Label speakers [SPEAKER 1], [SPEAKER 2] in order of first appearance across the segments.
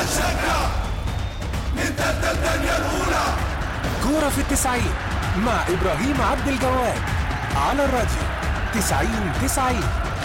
[SPEAKER 1] نشجع نبدأ الدنيا الأولى
[SPEAKER 2] كورة في التسعين مع إبراهيم عبد الجواد على الراديو تسعين تسعين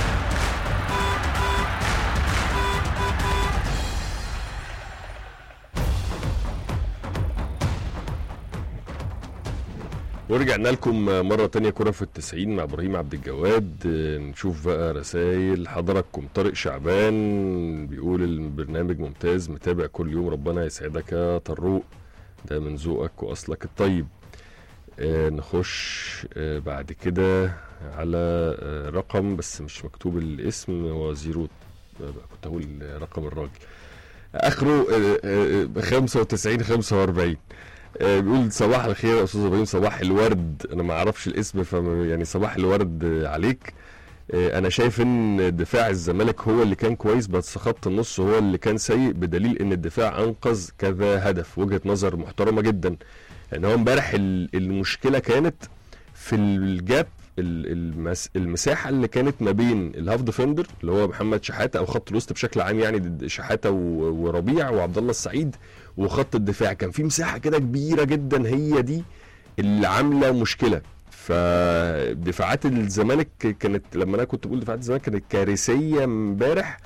[SPEAKER 3] ورجعنا لكم مرة تانية كرة في التسعين مع إبراهيم عبد الجواد آه، نشوف بقى رسائل حضراتكم طارق شعبان بيقول البرنامج ممتاز متابع كل يوم ربنا يسعدك يا طروق ده من ذوقك وأصلك الطيب آه، نخش آه، بعد كده على آه، رقم بس مش مكتوب الاسم هو زيرو آه، كنت هقول رقم الراجل اخره آه، آه، 95 45 آه، بيقول صباح الخير يا استاذ ابراهيم صباح الورد انا ما اعرفش الاسم ف يعني صباح الورد آه، عليك آه، انا شايف ان دفاع الزمالك هو اللي كان كويس بس خط النص هو اللي كان سيء بدليل ان الدفاع انقذ كذا هدف وجهة نظر محترمة جدا ان هو امبارح ال- المشكلة كانت في الجاب ال- المس المساحة اللي كانت ما بين الهاف ديفندر اللي هو محمد شحاتة او خط الوسط بشكل عام يعني ضد شحاتة و- وربيع وعبد الله السعيد وخط الدفاع كان في مساحه كده كبيره جدا هي دي اللي عامله مشكله فدفاعات الزمالك كانت لما انا كنت بقول دفاعات الزمالك كانت كارثيه امبارح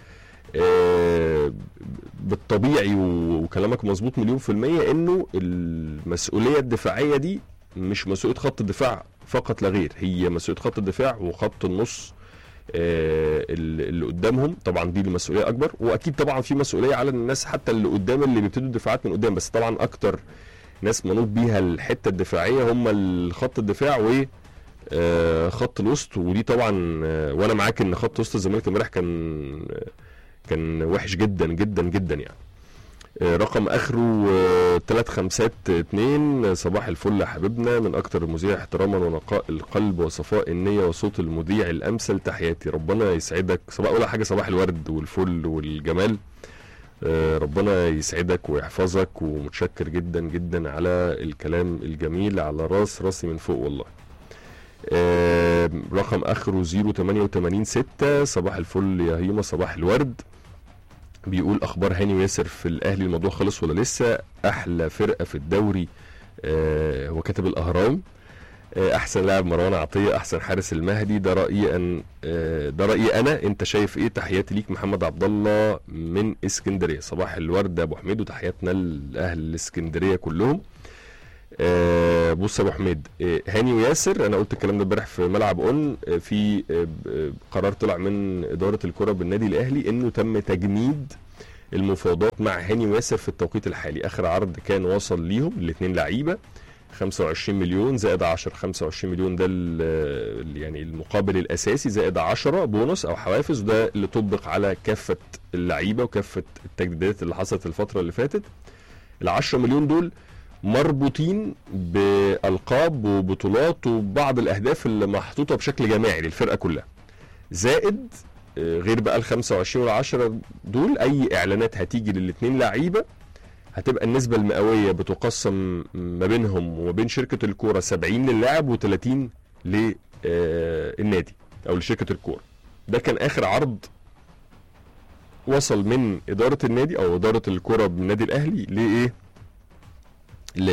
[SPEAKER 3] آه، بالطبيعي و- وكلامك مظبوط مليون في المية انه المسؤولية الدفاعية دي مش مسؤولية خط الدفاع فقط لا غير هي مسؤولية خط الدفاع وخط النص آه، اللي اللي قدامهم طبعا دي المسؤوليه اكبر واكيد طبعا في مسؤوليه على الناس حتى اللي قدام اللي بيبتدوا الدفاعات من قدام بس طبعا اكتر ناس منوط بيها الحته الدفاعيه هم خط الدفاع و آه، خط الوسط ودي طبعا آه، وانا معاك ان خط وسط الزمالك امبارح كان كان وحش جدا جدا جدا يعني آه، رقم اخره آه، تلات خمسات اتنين آه، صباح الفل يا حبيبنا من اكتر المذيع احتراما ونقاء القلب وصفاء النية وصوت المذيع الامثل تحياتي ربنا يسعدك صباح اول حاجه صباح الورد والفل والجمال آه، ربنا يسعدك ويحفظك ومتشكر جدا جدا على الكلام الجميل على راس راسي من فوق والله آه، رقم اخره 088 6 صباح الفل يا هيما صباح الورد بيقول اخبار هاني وياسر في الاهلي الموضوع خلص ولا لسه احلى فرقه في الدوري آه هو كاتب الاهرام آه احسن لاعب مروان عطيه احسن حارس المهدي ده رايي ان آه ده رايي انا انت شايف ايه تحياتي ليك محمد عبد الله من اسكندريه صباح الورد يا ابو حميد وتحياتنا لاهل الاسكندريه كلهم آه بص يا ابو حميد آه هاني وياسر انا قلت الكلام ده امبارح في ملعب اون آه في آه ب- قرار طلع من اداره الكره بالنادي الاهلي انه تم تجميد المفاوضات مع هاني وياسر في التوقيت الحالي اخر عرض كان وصل ليهم الاثنين لعيبه 25 مليون زائد 10 25 مليون ده ال- ال- يعني المقابل الاساسي زائد 10 بونص او حوافز وده اللي طبق على كافه اللعيبه وكافه التجديدات اللي حصلت الفتره اللي فاتت ال 10 مليون دول مربوطين بالقاب وبطولات وبعض الاهداف اللي محطوطه بشكل جماعي للفرقه كلها زائد آه، غير بقى ال 25 وال 10 دول اي اعلانات هتيجي للاثنين لعيبه هتبقى النسبه المئويه بتقسم ما بينهم وما بين شركه الكوره 70 للاعب و30 للنادي او لشركه الكوره ده كان اخر عرض وصل من اداره النادي او اداره الكوره بالنادي الاهلي لايه ل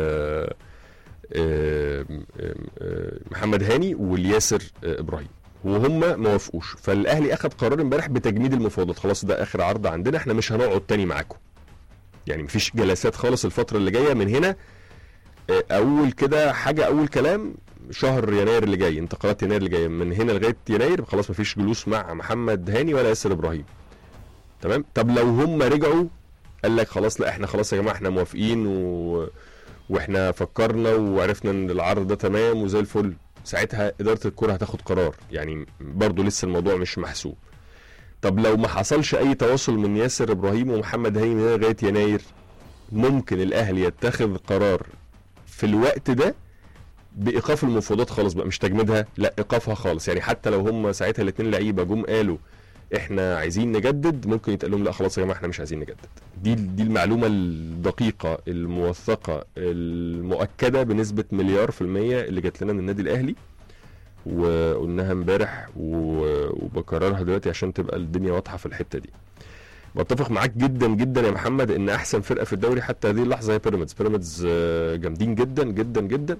[SPEAKER 3] آم، آم، آم، محمد هاني والياسر آه، ابراهيم وهم ما وافقوش فالاهلي اخذ قرار امبارح بتجميد المفاوضات خلاص ده اخر عرض عندنا احنا مش هنقعد تاني معاكم يعني مفيش جلسات خالص الفتره اللي جايه من هنا آه، اول كده حاجه اول كلام شهر يناير اللي جاي انتقالات يناير اللي جايه من هنا لغايه يناير خلاص مفيش جلوس مع محمد هاني ولا ياسر ابراهيم تمام طب لو هم رجعوا قال لك خلاص لا احنا خلاص يا جماعه احنا موافقين و... واحنا فكرنا وعرفنا ان العرض ده تمام وزي الفل ساعتها اداره الكره هتاخد قرار يعني برضو لسه الموضوع مش محسوب طب لو ما حصلش اي تواصل من ياسر ابراهيم ومحمد هاني من هنا لغايه يناير ممكن الاهلي يتخذ قرار في الوقت ده بايقاف المفاوضات خالص بقى مش تجميدها لا ايقافها خالص يعني حتى لو هم ساعتها الاثنين لعيبه جم قالوا احنا عايزين نجدد ممكن يتقال لهم لا خلاص يا جماعه احنا مش عايزين نجدد دي دي المعلومه الدقيقه الموثقه المؤكده بنسبه مليار في الميه اللي جات لنا من النادي الاهلي وقلناها امبارح و- وبكررها دلوقتي عشان تبقى الدنيا واضحه في الحته دي بتفق معاك جدا جدا يا محمد ان احسن فرقه في الدوري حتى هذه اللحظه هي بيراميدز بيراميدز آه، جامدين جدا جدا جدا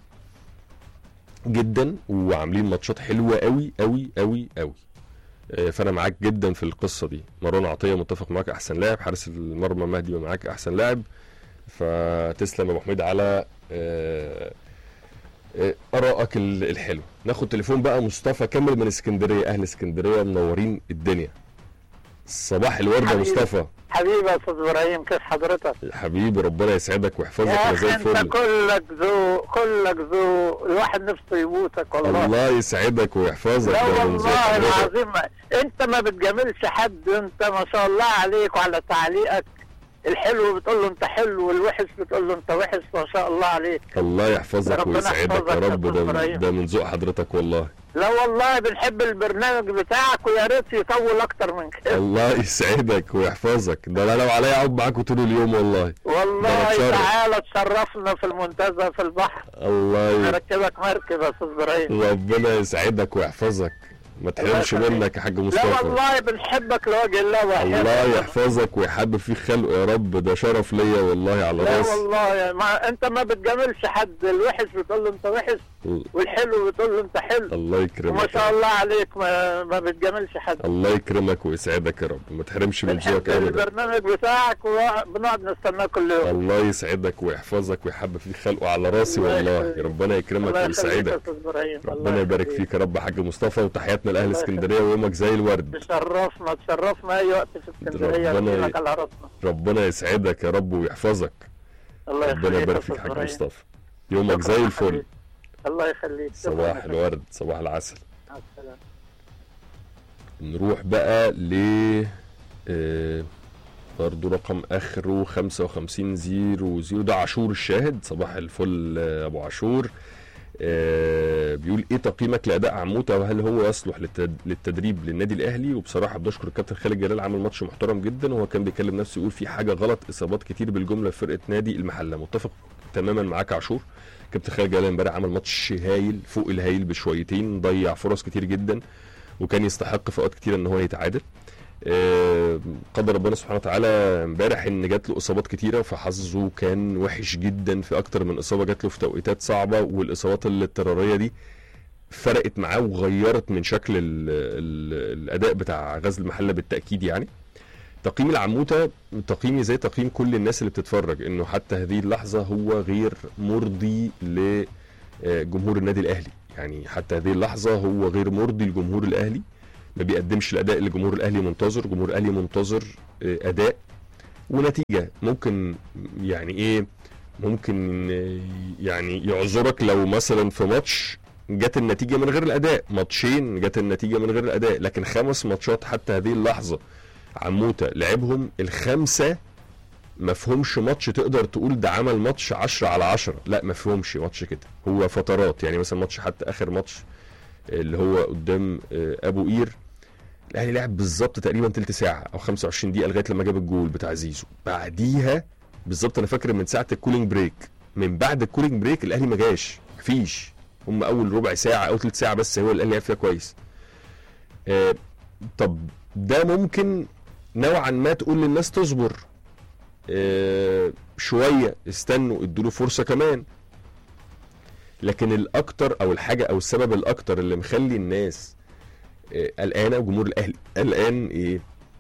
[SPEAKER 3] جدا وعاملين ماتشات حلوه قوي قوي قوي قوي آه، فانا معاك جدا في القصه دي مروان عطيه متفق معاك احسن لاعب حارس المرمى مهدي معاك احسن لاعب فتسلم يا ابو حميد على آه، آه، ارائك ال- الحلوه ناخد تليفون بقى مصطفى كامل من اسكندريه اهل اسكندريه منورين الدنيا صباح الورد يا
[SPEAKER 4] حبيبي.
[SPEAKER 3] مصطفى
[SPEAKER 4] حبيبي يا استاذ ابراهيم كيف حضرتك؟
[SPEAKER 3] حبيبي ربنا يسعدك ويحفظك
[SPEAKER 4] يا
[SPEAKER 3] يا
[SPEAKER 4] اخي
[SPEAKER 3] زي
[SPEAKER 4] انت
[SPEAKER 3] الفل
[SPEAKER 4] كلك ذوق كلك ذوق الواحد نفسه يموتك والله
[SPEAKER 3] الله يسعدك ويحفظك
[SPEAKER 4] لا
[SPEAKER 3] يا من زي
[SPEAKER 4] والله
[SPEAKER 3] حضرتك.
[SPEAKER 4] العظيم انت ما بتجاملش حد انت ما شاء الله عليك وعلى تعليقك الحلو بتقول له انت حلو والوحش بتقول له انت وحش ما شاء الله عليك
[SPEAKER 3] الله يحفظك
[SPEAKER 4] ربنا
[SPEAKER 3] ويسعدك
[SPEAKER 4] يحفظك
[SPEAKER 3] يا
[SPEAKER 4] يا
[SPEAKER 3] رب
[SPEAKER 4] أستاذ
[SPEAKER 3] ده,
[SPEAKER 4] إبراهيم.
[SPEAKER 3] ده من ذوق حضرتك والله
[SPEAKER 4] لا والله بنحب البرنامج بتاعك ويا ريت يطول اكتر من كده
[SPEAKER 3] الله يسعدك ويحفظك ده انا لو عليا اقعد معاكم طول اليوم والله
[SPEAKER 4] والله
[SPEAKER 3] بتشرف.
[SPEAKER 4] تعالى تشرفنا في المنتزه في البحر
[SPEAKER 3] الله ي...
[SPEAKER 4] نركبك مركب يا استاذ ابراهيم
[SPEAKER 3] ربنا يسعدك ويحفظك ما تحرمش
[SPEAKER 4] يخليك.
[SPEAKER 3] منك يا حاج
[SPEAKER 4] لا
[SPEAKER 3] مصطفى
[SPEAKER 4] والله بنحبك لوجه الله وحياة
[SPEAKER 3] الله
[SPEAKER 4] ربنا.
[SPEAKER 3] يحفظك ويحبب فيك خلقه يا رب ده شرف ليا والله على
[SPEAKER 4] لا
[SPEAKER 3] راسي
[SPEAKER 4] والله ما انت ما بتجاملش حد الوحش بتقول له انت وحش والحلو بتقول له انت حلو
[SPEAKER 3] الله يكرمك
[SPEAKER 4] وما شاء الله عليك ما, ما بتجاملش حد
[SPEAKER 3] الله يكرمك ويسعدك يا رب ما تحرمش من
[SPEAKER 4] بنحب
[SPEAKER 3] ذوقك ابدا
[SPEAKER 4] البرنامج بتاعك وبنقعد نستناه كل يوم
[SPEAKER 3] الله يسعدك ويحفظك ويحبب فيك خلقه على راسي
[SPEAKER 4] الله
[SPEAKER 3] والله
[SPEAKER 4] يخليك.
[SPEAKER 3] ربنا يكرمك
[SPEAKER 4] الله يخليك يا
[SPEAKER 3] ويسعدك
[SPEAKER 4] استاذ ابراهيم
[SPEAKER 3] ربنا يبارك فيك يا رب يا حاج مصطفى وتحياتنا لاهل
[SPEAKER 4] الله
[SPEAKER 3] اسكندريه ويومك زي الورد
[SPEAKER 4] تشرفنا تشرفنا اي وقت في اسكندريه
[SPEAKER 3] ربنا ي-
[SPEAKER 4] نجيلك على راسنا
[SPEAKER 3] ربنا يسعدك يا رب ويحفظك
[SPEAKER 4] الله
[SPEAKER 3] ربنا
[SPEAKER 4] يخليك
[SPEAKER 3] يبارك
[SPEAKER 4] يا
[SPEAKER 3] فيك
[SPEAKER 4] أستاذ
[SPEAKER 3] حاج
[SPEAKER 4] إبراهيم.
[SPEAKER 3] مصطفى يومك
[SPEAKER 4] شكراً
[SPEAKER 3] زي
[SPEAKER 4] يا
[SPEAKER 3] الفل
[SPEAKER 4] حبيبي. الله يخليك شكراً يا
[SPEAKER 3] صباح
[SPEAKER 4] حبيبي.
[SPEAKER 3] الورد صباح العسل
[SPEAKER 4] مع السلامة.
[SPEAKER 3] نروح بقى ل آه، برضو رقم اخره 55 زيرو زيرو ده عاشور الشاهد صباح الفل آه، ابو عاشور آه، بيقول ايه تقييمك لاداء عموته وهل هو يصلح للتد- للتدريب للنادي الاهلي وبصراحه بنشكر الكابتن خالد جلال عمل ماتش محترم جدا وهو كان بيكلم نفسه يقول في حاجه غلط اصابات كتير بالجمله في فرقه نادي المحله متفق تماما معاك يا عاشور كابتن خالد جلال امبارح عمل ماتش هايل فوق الهايل بشويتين ضيع فرص كتير جدا وكان يستحق في اوقات كتير ان هو يتعادل آه، قدر ربنا سبحانه وتعالى امبارح ان جات له اصابات كتيره فحظه كان وحش جدا في اكتر من اصابه جات له في توقيتات صعبه والاصابات الاضطراريه دي فرقت معاه وغيرت من شكل ال ال الاداء بتاع غزل المحله بالتاكيد يعني تقييم العموته تقييمي زي تقييم كل الناس اللي بتتفرج انه حتى هذه اللحظه هو غير مرضي لجمهور النادي الاهلي يعني حتى هذه اللحظه هو غير مرضي لجمهور الاهلي ما بيقدمش الاداء اللي جمهور الاهلي منتظر جمهور الاهلي منتظر آه، اداء ونتيجه ممكن يعني ايه ممكن آه، يعني يعذرك لو مثلا في ماتش جت النتيجه من غير الاداء ماتشين جت النتيجه من غير الاداء لكن خمس ماتشات حتى هذه اللحظه عموته لعبهم الخمسه ما فيهمش ماتش تقدر تقول ده عمل ماتش 10 على 10 لا ما فيهمش ماتش كده هو فترات يعني مثلا ماتش حتى اخر ماتش اللي هو قدام آه، ابو قير الاهلي لعب بالظبط تقريبا تلت ساعه او 25 دقيقه لغايه لما جاب الجول بتاع زيزو بعديها بالظبط انا فاكر من ساعه الكولينج بريك من بعد الكولينج بريك الاهلي ما جاش مفيش هم اول ربع ساعه او ثلث ساعه بس هو اللي الاهلي لعب فيها كويس آه طب ده ممكن نوعا ما تقول للناس تصبر آه شويه استنوا ادوا فرصه كمان لكن الاكتر او الحاجه او السبب الاكتر اللي مخلي الناس آه، قلقانه وجمهور الاهلي قلقان ايه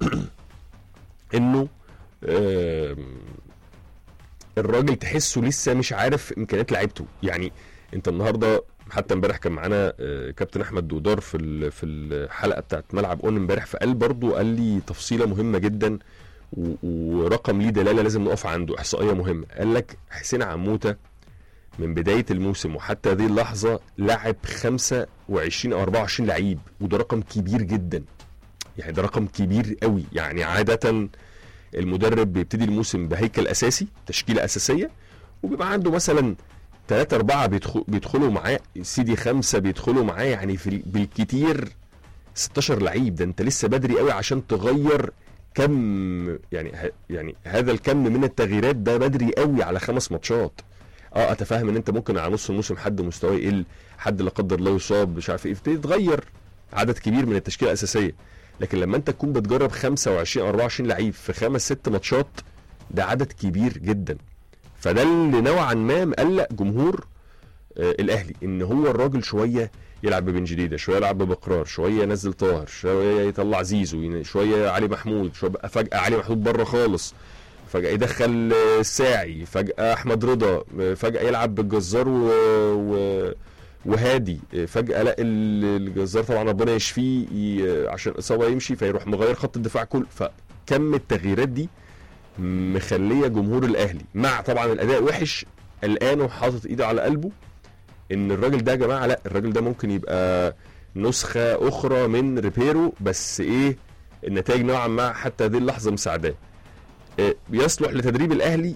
[SPEAKER 3] انه آم، الراجل تحسه لسه مش عارف امكانيات لعيبته يعني انت النهارده حتى امبارح كان معانا آه، كابتن احمد دودار في ال- في الحلقه بتاعت ملعب اون امبارح فقال برضو قال لي تفصيله مهمه جدا و- ورقم ليه دلاله لازم نقف عنده احصائيه مهمه قال لك حسين عموته من بدايه الموسم وحتى هذه اللحظه لعب 25 او 24 لعيب وده رقم كبير جدا يعني ده رقم كبير قوي يعني عاده المدرب بيبتدي الموسم بهيكل اساسي تشكيله اساسيه وبيبقى عنده مثلا ثلاثة أربعة بيدخل بيدخلوا معاه سيدي خمسة بيدخلوا معاه يعني في ال- بالكتير 16 لعيب ده أنت لسه بدري قوي عشان تغير كم يعني ه- يعني هذا الكم من التغييرات ده بدري قوي على خمس ماتشات اه اتفهم ان انت ممكن على نص الموسم حد مستواه يقل حد لا قدر الله يصاب مش عارف ايه تبتدي تغير عدد كبير من التشكيله الاساسيه لكن لما انت تكون بتجرب 25 24 لعيب في خمس ست ماتشات ده عدد كبير جدا فده اللي نوعا ما مقلق جمهور آه الاهلي ان هو الراجل شويه يلعب ببن جديده شويه يلعب ببقرار شويه ينزل طاهر شويه يطلع زيزو ين- شويه علي محمود شويه بقى فجاه علي محمود بره خالص فجاه يدخل آه، الساعي فجاه احمد رضا آه، فجاه يلعب بالجزار و... و... وهادي آه، فجاه لا ال- الجزار طبعا ربنا يشفيه ي- عشان اصابه يمشي فيروح مغير خط الدفاع كله فكم التغييرات دي مخليه جمهور الاهلي مع طبعا الاداء وحش قلقان وحاطط ايده على قلبه ان الراجل ده يا جماعه لا الراجل ده ممكن يبقى نسخه اخرى من ريبيرو بس ايه النتائج نوعا ما حتى هذه اللحظه مساعداه إيه، يصلح لتدريب الاهلي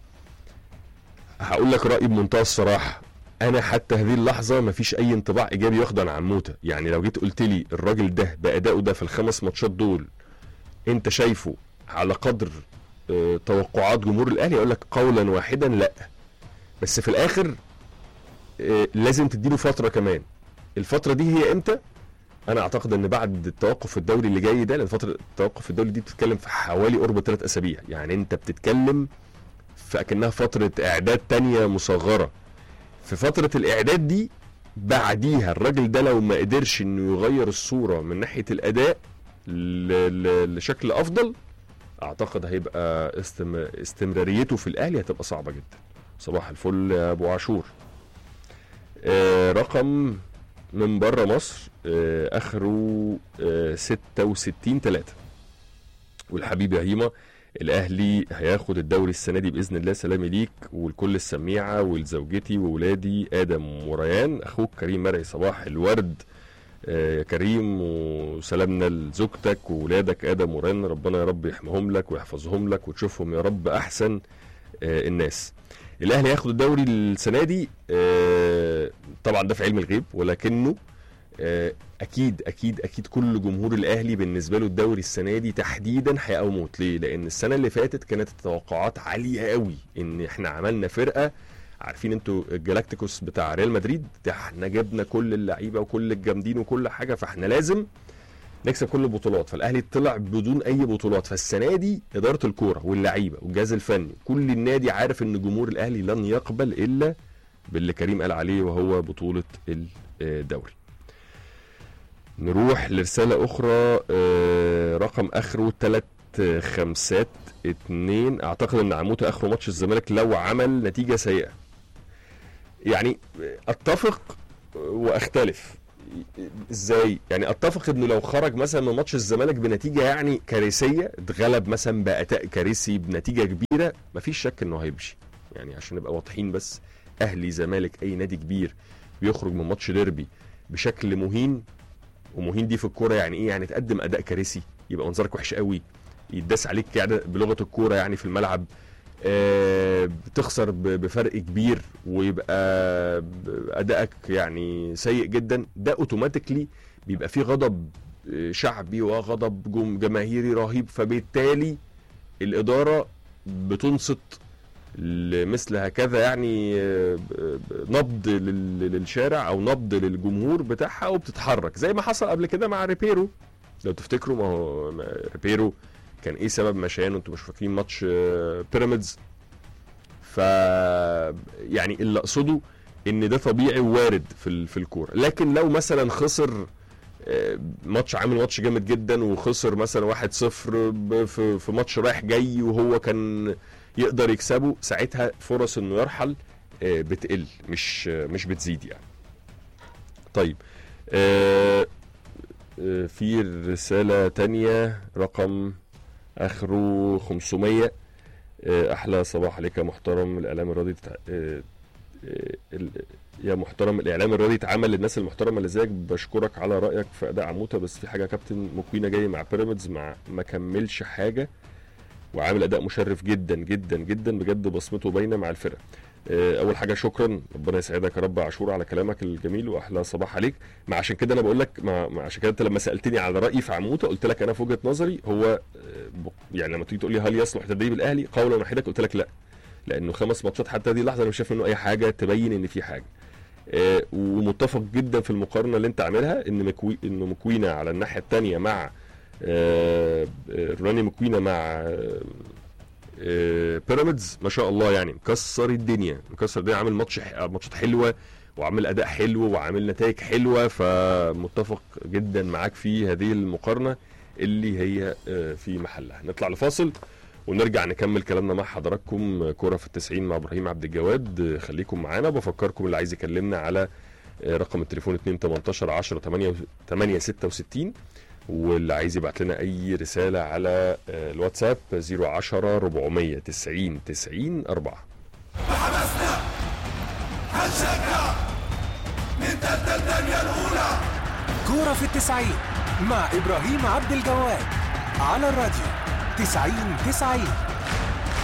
[SPEAKER 3] هقول لك رايي بمنتهى الصراحه انا حتى هذه اللحظه مفيش اي انطباع ايجابي ياخده عن عموته يعني لو جيت قلت لي الراجل ده بادائه ده في الخمس ماتشات دول انت شايفه على قدر آه، توقعات جمهور الاهلي اقول لك قولا واحدا لا بس في الاخر آه، لازم تديله فتره كمان الفتره دي هي امتى انا اعتقد ان بعد التوقف الدولي اللي جاي ده لان فتره التوقف الدولي دي بتتكلم في حوالي قرب ثلاث اسابيع يعني انت بتتكلم في اكنها فتره اعداد تانية مصغره في فتره الاعداد دي بعديها الراجل ده لو ما قدرش انه يغير الصوره من ناحيه الاداء ل- ل- لشكل افضل اعتقد هيبقى استم... استمراريته في الاهلي هتبقى صعبه جدا صباح الفل يا ابو عاشور آه رقم من بره مصر آه اخره آه 66 3 والحبيب يا هيما الاهلي هياخد الدوري السنه دي باذن الله سلامي ليك ولكل السميعه ولزوجتي وولادي ادم وريان اخوك كريم مرعي صباح الورد آه، يا كريم وسلامنا لزوجتك وولادك ادم ورن ربنا يا رب يحميهم لك ويحفظهم لك وتشوفهم يا رب احسن آه، الناس الاهلي هياخد الدوري السنه دي آه، طبعا ده في علم الغيب ولكنه آه، اكيد اكيد اكيد كل جمهور الاهلي بالنسبه له الدوري السنه دي تحديدا حياه او موت ليه لان السنه اللي فاتت كانت التوقعات عاليه قوي ان احنا عملنا فرقه عارفين انتوا الجلاكتيكوس بتاع ريال مدريد ده احنا جبنا كل اللعيبه وكل الجامدين وكل حاجه فاحنا لازم نكسب كل البطولات فالاهلي طلع بدون اي بطولات فالسنه دي اداره الكوره واللعيبه والجهاز الفني كل النادي عارف ان جمهور الاهلي لن يقبل الا باللي كريم قال عليه وهو بطوله الدوري نروح لرساله اخرى آه، رقم اخره ثلاث خمسات اتنين اعتقد ان عموته اخره ماتش الزمالك لو عمل نتيجه سيئه يعني اتفق واختلف ازاي يعني اتفق انه لو خرج مثلا من ماتش الزمالك بنتيجه يعني كارثيه اتغلب مثلا باداء كارثي بنتيجه كبيره مفيش شك انه هيمشي يعني عشان نبقى واضحين بس اهلي زمالك اي نادي كبير بيخرج من ماتش ديربي بشكل مهين ومهين دي في الكوره يعني ايه يعني تقدم اداء كارثي يبقى منظرك وحش قوي يداس عليك يعني بلغه الكوره يعني في الملعب آه، بتخسر ب- بفرق كبير ويبقى ب- ادائك يعني سيء جدا ده اوتوماتيكلي بيبقى فيه غضب آه، شعبي وغضب جم- جماهيري رهيب فبالتالي الاداره بتنصت لمثل هكذا يعني آه، ب- ب- نبض لل- للشارع او نبض للجمهور بتاعها وبتتحرك زي ما حصل قبل كده مع ريبيرو لو تفتكروا ما هو ما- ريبيرو كان ايه سبب مشيانه انتوا مش فاكرين ماتش آه، بيراميدز ف يعني اللي اقصده ان ده طبيعي ووارد في ال- في الكوره لكن لو مثلا خسر آه، ماتش عامل ماتش جامد جدا وخسر مثلا 1-0 ب- في في ماتش رايح جاي وهو كان يقدر يكسبه ساعتها فرص انه يرحل آه، بتقل مش آه، مش بتزيد يعني طيب آه، آه، في رسالة تانية رقم اخره 500 آه، احلى صباح عليك يا محترم الاعلام الرياضي تتع... آه، آه، ال- يا محترم الاعلام الرياضي اتعمل للناس المحترمه اللي زيك بشكرك على رايك في اداء عموته بس في حاجه يا كابتن مكوينه جاي مع بيراميدز مع ما كملش حاجه وعامل اداء مشرف جدا جدا جدا بجد بصمته باينه مع الفرقه آه، اول حاجه شكرا ربنا يسعدك يا رب يا عاشور على كلامك الجميل واحلى صباح عليك ما عشان كده انا بقول لك ما ما عشان كده انت لما سالتني على رايي في عموته قلت لك انا في وجهه نظري هو آه، ب- يعني لما تيجي تقول لي هل يصلح تدريب الاهلي قولا واحدا قلت لك لا لانه خمس ماتشات حتى هذه اللحظه انا مش شايف منه اي حاجه تبين ان في حاجه آه، ومتفق جدا في المقارنه اللي انت عاملها ان مكوي انه مكوينه على الناحيه الثانيه مع آه، آه، روناني مكوينه مع آه، آه، بيراميدز ما شاء الله يعني مكسر الدنيا مكسر الدنيا عامل ماتش ماتشات حلوه وعامل اداء حلو وعامل نتائج حلوه فمتفق جدا معاك في هذه المقارنه اللي هي آه، في محلها نطلع لفاصل ونرجع نكمل كلامنا مع حضراتكم كرة في التسعين مع ابراهيم عبد الجواد آه، خليكم معانا بفكركم اللي عايز يكلمنا على آه، رقم التليفون 2 18 10 8 8 66 واللي عايز يبعت لنا اي رساله على آه، الواتساب 010 490 90 4
[SPEAKER 1] بحماسنا هنشجع ننتدى الدنيا الأولى
[SPEAKER 2] كورة في التسعين مع إبراهيم عبد الجواد على الراديو تسعين تسعين